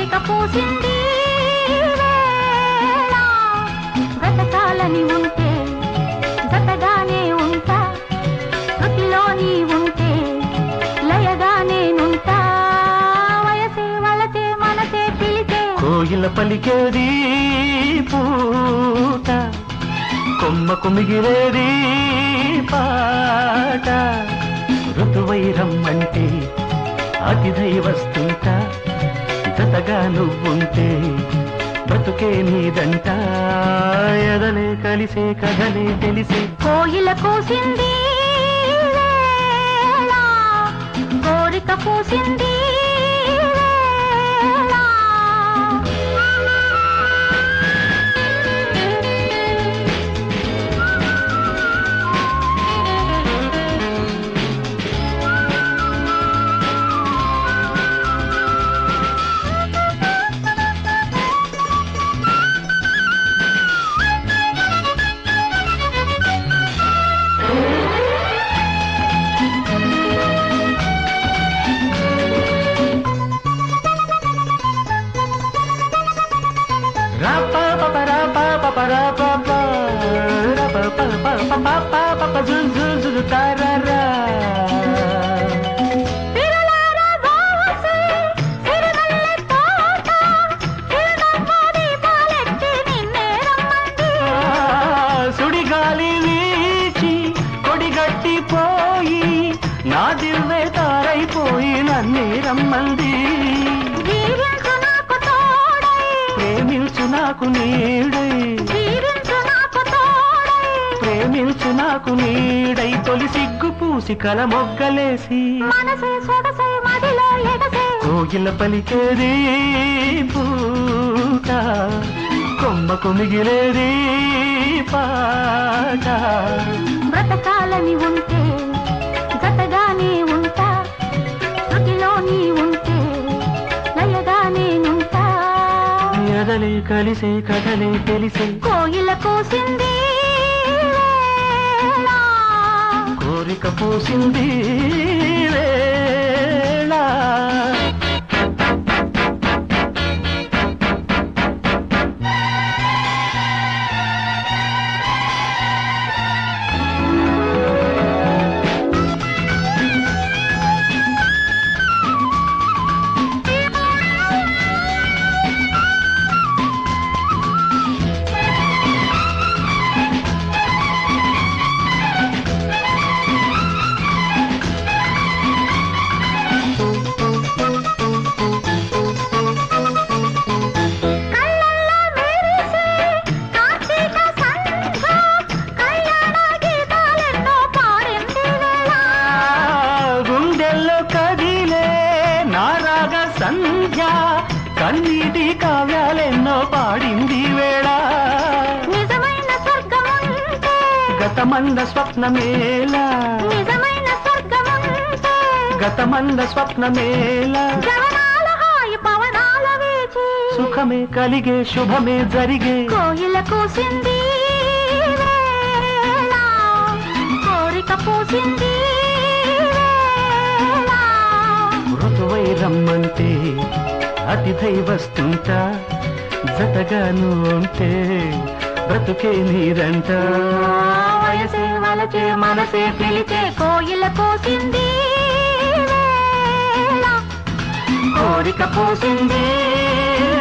కోరిక పూసింది వేళ. బ్రతకాలని ఉంటే జతగానే ఉంటా శృతిలోని ఉంటే లయగానే నుంటా వయసే వలసే మనసే పిలిచే కోయిల పలికేది పూట కొమ్మకు మిగిలేది పాట ఋతువై రమ్మంటే అతిథై వస్తుంటా జతగా నువ్వుంటే బ్రతుకే నీదంట ఎదలే కలిసే కథలే తెలిసే కోయిల కూసింది వేళ. కోరిక పూసింది వేళ. రాపా పప రాపా పప రాపా పా. రాపా పప పప పప పప జు జు జు జు తారారా. తిరులార బావసి, సిరిమల్లె తోట, చిరునవ్వు దీపాలెట్టి నిన్నే రమ్మంది. ఆ, సుడిగాలి వీచి కొడిగట్టిపోయి నా దివ్వే తారైపోయి నన్నే రమ్మంది జీవించు నాకు తోడై, ప్రేమించు నాకు నీడై జీవించు నాకు తోడై, ప్రేమించు నాకు నీడై తొలి సిగ్గు పూసి కల మొగ్గలేసి మనసే సొగసే మదిలో ఎగసే కోగిల పలికేది పూట కొమ్మకు మిగిలేది పాట బ్రతకాలని ఉంటే జతగానే ఉంటా శృతిలోని ఉంటే లయగానే ఉంటా ఎదలే కలిసే కథలే తెలిసే కోయిల కోసింది వేళ. కోరిక పూసింది వేళ కళ్ళల్లో మెరిసే కార్తీక సంధ్య, కళ్యాణ గీతాలెన్నో పాడింది వేళ. గుండెల్లో కదిలే నారాగ సంధ్య కన్నీటి కావ్యాలెన్నో పాడింది వేళ నిజమైన స్వర్గముంటే గతమంద స్వప్నమేళ నిజమైన స్వర్గముంటే గతమంద స్వప్నమేళ జవనాల హాయి పవనాల వీచి సుఖమే కలిగే శుభమే జరిగే కోయిల కూసింది వేళ. కోరిక పూసింది వేళ. మృదువై రమ్మంటే అతిథై వస్తుంటా జతగాను ఉంటే బ్రతుకే నీరంట వయసే వలచే మనసే పిలిచే కోయిల కోసింది వేళ. కోరిక పోసింది